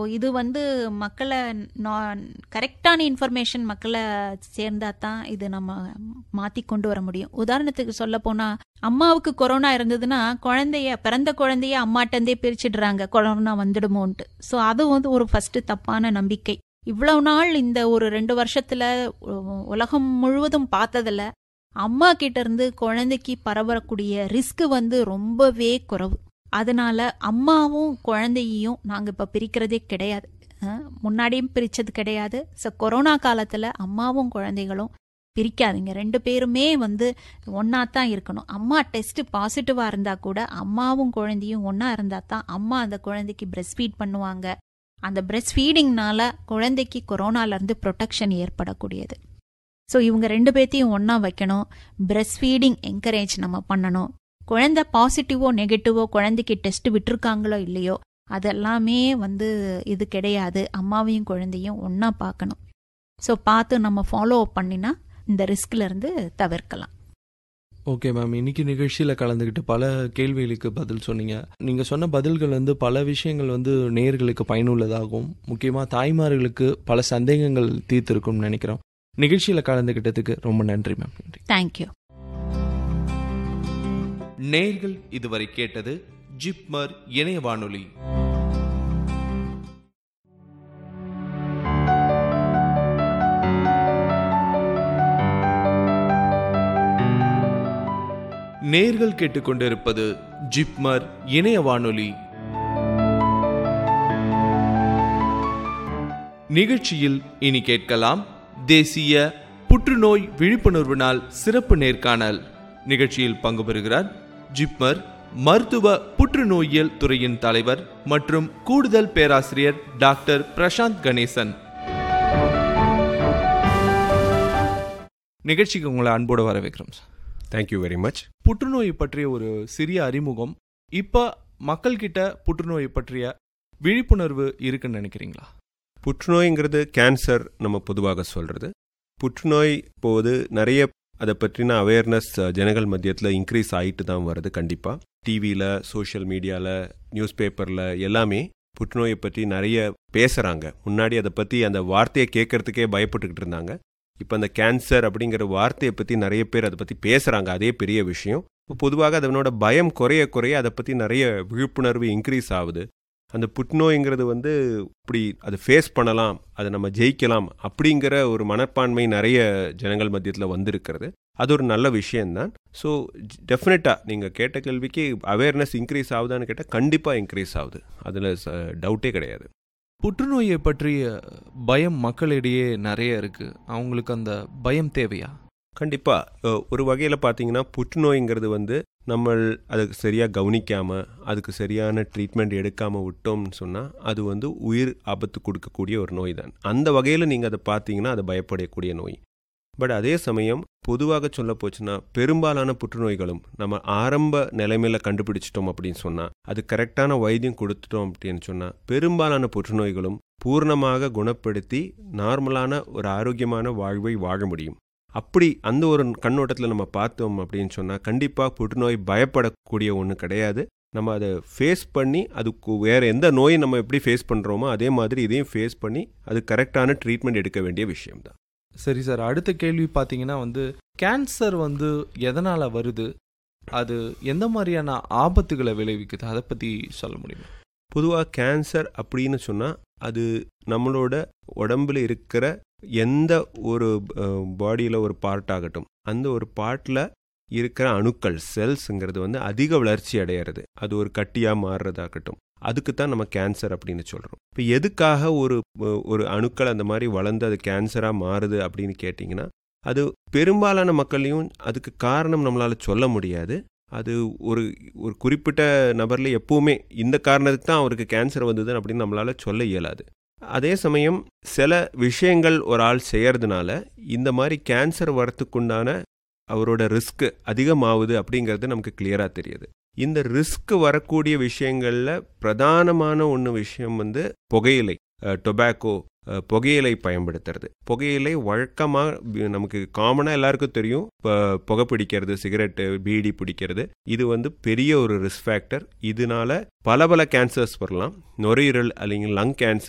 இது வந்து மக்களை கரெக்டான இன்ஃபர்மேஷன் மக்களை சேர்ந்தா தான் இது நம்ம மாற்றி கொண்டு வர முடியும் உதாரணத்துக்கு சொல்ல போனால் அம்மாவுக்கு கொரோனா இருந்ததுன்னா குழந்தைய பிறந்த குழந்தைய அம்மாட்டந்தே பிரிச்சிடுறாங்க கொரோனா வந்துடுமோன்ட்டு ஸோ அது வந்து ஒரு ஃபர்ஸ்ட் தப்பான நம்பிக்கை இவ்வளவு நாள் இந்த ஒரு ரெண்டு வருஷத்துல உலகம் முழுவதும் பார்த்ததுல அம்மா கிட்ட இருந்து குழந்தைக்கு பரவக்கூடிய ரிஸ்க் வந்து ரொம்பவே குறைவு அதனால அம்மாவும் குழந்தையையும் நாங்க இப்ப பிரிக்கிறதே கிடையாது முன்னாடியும் பிரிச்சது கிடையாது ஸோ கொரோனா காலத்துல அம்மாவும் குழந்தைகளும் பிரிக்காதீங்க ரெண்டு பேருமே வந்து ஒன்னா தான் இருக்கணும் அம்மா டெஸ்ட் பாசிட்டிவா இருந்தா கூட அம்மாவும் குழந்தையும் ஒன்னா இருந்தா தான் அம்மா அந்த குழந்தைக்கு பிரெஸ்ட் ஃபீட் பண்ணுவாங்க அந்த பிரெஸ்ட் ஃபீடிங்னால குழந்தைக்கு கொரோனால இருந்து ப்ரொடெக்ஷன் ஏற்படக்கூடியது ஸோ இவங்க ரெண்டு பேர்த்தையும் ஒன்னா வைக்கணும் பிரெஸ்ட் ஃபீடிங் என்கரேஜ் நம்ம பண்ணணும் குழந்தை பாசிட்டிவோ நெகட்டிவோ குழந்தைக்கு டெஸ்ட் விட்டுருக்காங்களோ இல்லையோ அதெல்லாமே வந்து இது கிடையாது அம்மாவையும் குழந்தையும் ஒன்னா பார்க்கணும் ஸோ பார்த்து நம்ம ஃபாலோ அப் பண்ணினா இந்த ரிஸ்க்ல இருந்து தவிர்க்கலாம் ஓகே மேம் இன்னைக்கு நிகழ்ச்சியில் கலந்துக்கிட்டு பல கேள்விகளுக்கு பதில் சொன்னீங்க நீங்கள் சொன்ன பதில்கள் வந்து பல விஷயங்கள் வந்து நேர்களுக்கு பயனுள்ளதாகவும் முக்கியமாக தாய்மார்களுக்கு பல சந்தேகங்கள் தீர்த்திருக்கும்னு நினைக்கிறோம் நிகழ்ச்சியில் கலந்துக்கிட்டதுக்கு ரொம்ப நன்றி மேம் நன்றி தேங்க்யூ நேர்கள் இதுவரை கேட்டது ஜிப்மர் இணைய வானொலி நேர்கள் கேட்டுக்கொண்டிருப்பது ஜிப்மர் இணைய வானொலி நிகழ்ச்சியில் இனி கேட்கலாம் தேசிய புற்றுநோய் விழிப்புணர்வு நாள் சிறப்பு நேர்காணல் நிகழ்ச்சியில் பங்கு பெறுகிறார் ஜிப்மர் மருத்துவ புற்றுநோயியல் துறையின் தலைவர் மற்றும் கூடுதல் பேராசிரியர் டாக்டர் பிரசாந்த் கணேசன் நிகழ்ச்சிக்கு உங்களை அன்போடு வரவேற்கிறோம் சார் தேங்க்யூ வெரி மச் புற்றுநோய் பற்றிய ஒரு சிறிய அறிமுகம் இப்போ மக்கள்கிட்ட புற்றுநோய் பற்றிய விழிப்புணர்வு இருக்குன்னு நினைக்கிறீங்களா புற்றுநோய்ங்கிறது கேன்சர் நம்ம பொதுவாக சொல்கிறது புற்றுநோய் போது நிறைய அதை பற்றின அவேர்னஸ் ஜனங்கள் மத்தியத்தில் இன்க்ரீஸ் ஆகிட்டு தான் வருது கண்டிப்பாக டிவியில் சோஷியல் மீடியாவில் நியூஸ் பேப்பரில் எல்லாமே புற்றுநோயை பற்றி நிறைய பேசுகிறாங்க முன்னாடி அதை பற்றி அந்த வார்த்தையை கேட்கறதுக்கே பயப்பட்டுக்கிட்டு இருந்தாங்க இப்போ அந்த கேன்சர் அப்படிங்கிற வார்த்தையை பற்றி நிறைய பேர் அதை பற்றி பேசுகிறாங்க அதே பெரிய விஷயம் பொதுவாக அதனோட பயம் குறைய குறைய அதை பற்றி நிறைய விழிப்புணர்வு இன்க்ரீஸ் ஆகுது அந்த புற்றுநோய்ங்கிறது வந்து இப்படி அதை ஃபேஸ் பண்ணலாம் அதை நம்ம ஜெயிக்கலாம் அப்படிங்கிற ஒரு மனப்பான்மை நிறைய ஜனங்கள் மத்தியத்தில் வந்திருக்கிறது அது ஒரு நல்ல விஷயம்தான் ஸோ டெஃபினட்டாக நீங்கள் கேட்ட கேள்விக்கு அவேர்னஸ் இன்க்ரீஸ் ஆகுதான்னு கேட்டால் கண்டிப்பாக இன்க்ரீஸ் ஆகுது அதில் டவுட்டே கிடையாது புற்றுநோயை பற்றிய பயம் மக்களிடையே நிறைய இருக்கு அவங்களுக்கு அந்த பயம் தேவையா கண்டிப்பாக ஒரு வகையில் பார்த்தீங்கன்னா புற்றுநோய்ங்கிறது வந்து நம்ம அதுக்கு சரியாக கவனிக்காமல் அதுக்கு சரியான ட்ரீட்மெண்ட் எடுக்காமல் விட்டோம்னு சொன்னால் அது வந்து உயிர் ஆபத்து கொடுக்கக்கூடிய ஒரு நோய் தான் அந்த வகையில் நீங்கள் அதை பார்த்தீங்கன்னா அது பயப்படக்கூடிய நோய் பட் அதே சமயம் பொதுவாக சொல்ல போச்சுன்னா பெரும்பாலான புற்றுநோய்களும் நம்ம ஆரம்ப நிலைமையில் கண்டுபிடிச்சிட்டோம் அப்படின்னு சொன்னால் அது கரெக்டான வைத்தியம் கொடுத்துட்டோம் அப்படின்னு சொன்னால் பெரும்பாலான புற்றுநோய்களும் பூர்ணமாக குணப்படுத்தி நார்மலான ஒரு ஆரோக்கியமான வாழ்வை வாழ முடியும் அப்படி அந்த ஒரு கண்ணோட்டத்தில் நம்ம பார்த்தோம் அப்படின்னு சொன்னால் கண்டிப்பாக புற்றுநோய் பயப்படக்கூடிய ஒன்று கிடையாது நம்ம அதை ஃபேஸ் பண்ணி அதுக்கு வேறு எந்த நோயை நம்ம எப்படி ஃபேஸ் பண்ணுறோமோ அதே மாதிரி இதையும் ஃபேஸ் பண்ணி அது கரெக்டான ட்ரீட்மெண்ட் எடுக்க வேண்டிய விஷயம் தான் சரி சார் அடுத்த கேள்வி பார்த்தீங்கன்னா வந்து கேன்சர் வந்து எதனால் வருது அது எந்த மாதிரியான ஆபத்துகளை விளைவிக்குது அதை பற்றி சொல்ல முடியுமா பொதுவாக கேன்சர் அப்படின்னு சொன்னால் அது நம்மளோட உடம்புல இருக்கிற எந்த ஒரு பாடியில் ஒரு பார்ட் ஆகட்டும் அந்த ஒரு பார்ட்டில் இருக்கிற அணுக்கள் செல்ஸுங்கிறது வந்து அதிக வளர்ச்சி அடையிறது அது ஒரு கட்டியாக மாறுறதாகட்டும் அதுக்கு தான் நம்ம கேன்சர் அப்படின்னு சொல்கிறோம் இப்போ எதுக்காக ஒரு ஒரு அணுக்கள் அந்த மாதிரி வளர்ந்து அது கேன்சராக மாறுது அப்படின்னு கேட்டிங்கன்னா அது பெரும்பாலான மக்களையும் அதுக்கு காரணம் நம்மளால் சொல்ல முடியாது அது ஒரு ஒரு குறிப்பிட்ட நபரில் எப்பவுமே இந்த காரணத்துக்கு தான் அவருக்கு கேன்சர் வந்தது அப்படின்னு நம்மளால் சொல்ல இயலாது அதே சமயம் சில விஷயங்கள் ஒரு ஆள் செய்யறதுனால இந்த மாதிரி கேன்சர் வரத்துக்குண்டான அவரோட ரிஸ்க் அதிகமாகுது அப்படிங்கிறது நமக்கு கிளியராக தெரியுது இந்த ரிஸ்க் வரக்கூடிய விஷயங்களில் பிரதானமான ஒன்று விஷயம் வந்து புகையிலை டொபாக்கோ புகையிலை பயன்படுத்துறது புகையிலை வழக்கமாக நமக்கு காமனாக எல்லாருக்கும் தெரியும் இப்போ புகை பிடிக்கிறது சிகரெட்டு பீடி பிடிக்கிறது இது வந்து பெரிய ஒரு ரிஸ்க் ஃபேக்டர் இதனால பல பல கேன்சர்ஸ் வரலாம் நுரையீரல் அல்லைங்க லங் கேன்சர்